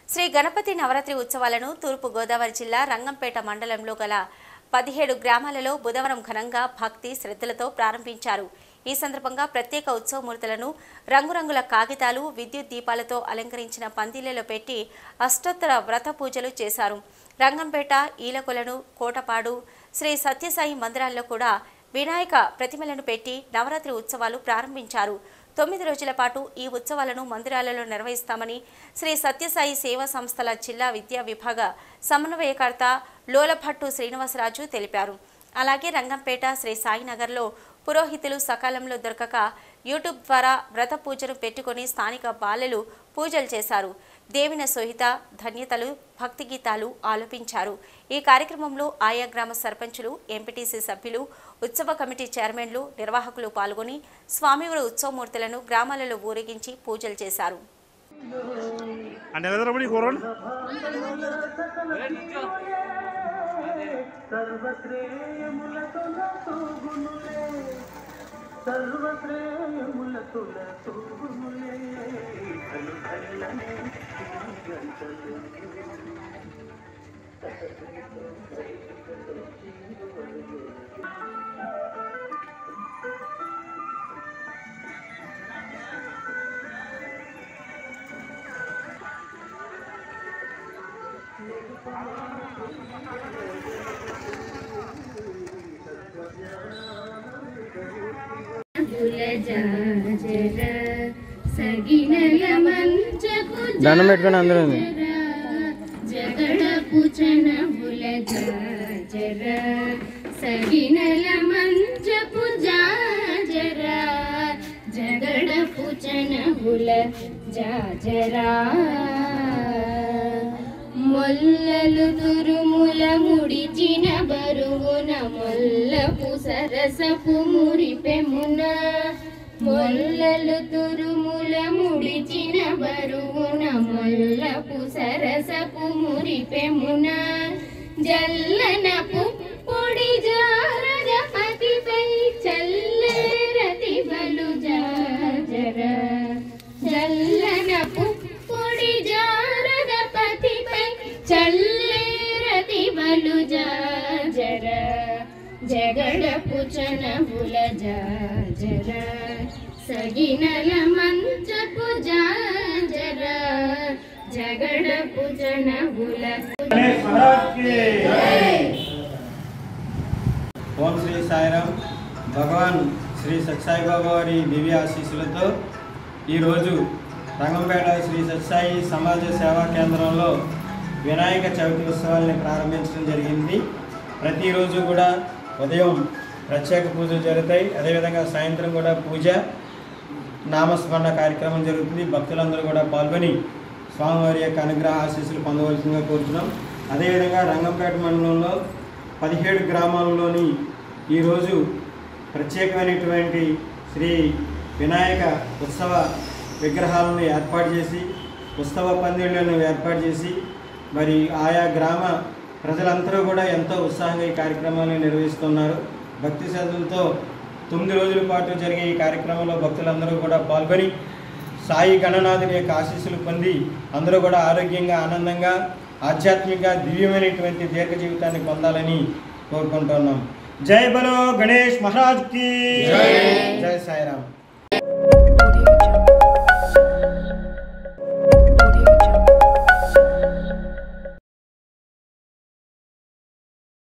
శ్రీ గణపతి నవరాత్రి ఉత్సవాలను తూర్పు గోదావరి జిల్లా రంగంపేట మండలంలో గల పదిహేడు గ్రామాలలో బుధవారం ఘనంగా భక్తి శ్రద్ధలతో ప్రారంభించారు ఈ సందర్భంగా ప్రత్యేక ఉత్సవమూర్తులను రంగురంగుల కాగితాలు విద్యుత్ దీపాలతో అలంకరించిన పందిళ్లలో పెట్టి అష్టోత్తర వ్రత పూజలు చేశారు రంగంపేట ఈలకొలను కోటపాడు శ్రీ సత్యసాయి మందిరాల్లో కూడా వినాయక ప్రతిమలను పెట్టి నవరాత్రి ఉత్సవాలు ప్రారంభించారు తొమ్మిది రోజుల పాటు ఈ ఉత్సవాలను మందిరాలలో నిర్వహిస్తామని శ్రీ సత్యసాయి సేవా సంస్థల జిల్లా విద్యా విభాగ సమన్వయకర్త లోలభట్టు శ్రీనివాసరాజు తెలిపారు అలాగే రంగంపేట శ్రీ సాయినగర్లో పురోహితులు సకాలంలో దొరకక యూట్యూబ్ ద్వారా వ్రత పూజను పెట్టుకొని స్థానిక బాలలు పూజలు చేశారు దేవిన సోహిత ధన్యతలు భక్తి గీతాలు ఆలపించారు ఈ కార్యక్రమంలో ఆయా గ్రామ సర్పంచులు ఎంపీటీసీ సభ్యులు ఉత్సవ కమిటీ చైర్మన్లు నిర్వాహకులు పాల్గొని స్వామివారి ఉత్సవమూర్తులను గ్రామాలలో ఊరేగించి పూజలు చేశారు అంటే ఎదురపడి కూరండి సర్వశ్రేయములతో తూగునులే సర్వశ్రేయములతో తూగునులే ధను ధనులనే గంటలు జర సగినల మంచపు దండం పెట్టుకొని అందరూ జగడపు చనబుల జర సగినల మంచపు జర జగడపు చనబుల జరా మొల్లలు తురుముల ముడిచిన బరువున మొల్లపు సరసపు మురిపెమున మొల్లలు తురుముల ముడిచిన బరువున మొల్లపు సరసపు మురిపెమున జల్లనపు పొడి జారజపతిపై చల్లరతి బలు జాజర జల్లనపు పొడి జారగపతిపై చల్లేరతి బలు జాజర జగడపు చనబుల జాజర సగినల మంచపు జాజర జగడపు చనబుల ఓం శ్రీ సాయిరామ్ భగవాన్ శ్రీ సత్సాయి బాబా వారి దివ్య ఆశీస్సులతో ఈరోజు రంగంపేట శ్రీ సత్సాయి సమాజ సేవా కేంద్రంలో వినాయక చవితి ఉత్సవాల్ని ప్రారంభించడం జరిగింది ప్రతిరోజు కూడా ఉదయం ప్రత్యేక పూజలు జరుగుతాయి అదేవిధంగా సాయంత్రం కూడా పూజ నామస్మరణ కార్యక్రమం జరుగుతుంది భక్తులందరూ కూడా పాల్గొని స్వామివారి యొక్క అనుగ్రహ ఆశీస్సులు పొందవలసిందిగా కోరుతున్నాం అదేవిధంగా రంగంపేట మండలంలో పదిహేడు గ్రామాల్లోని ఈరోజు ప్రత్యేకమైనటువంటి శ్రీ వినాయక ఉత్సవ విగ్రహాలను ఏర్పాటు చేసి ఉత్సవ పందిళ్లను ఏర్పాటు చేసి మరి ఆయా గ్రామ ప్రజలందరూ కూడా ఎంతో ఉత్సాహంగా ఈ కార్యక్రమాన్ని నిర్వహిస్తున్నారు భక్తి శ్రద్ధలతో తొమ్మిది రోజుల పాటు జరిగే ఈ కార్యక్రమంలో భక్తులందరూ కూడా పాల్గొని సాయి గణనాథుని యొక్క ఆశీస్సులు పొంది అందరూ కూడా ఆరోగ్యంగా ఆనందంగా ఆధ్యాత్మికంగా దివ్యమైనటువంటి దీర్ఘ జీవితాన్ని పొందాలని కోరుకుంటున్నాం జై బలో గణేష్ మహారాజ్ కి జై సాయిరామ్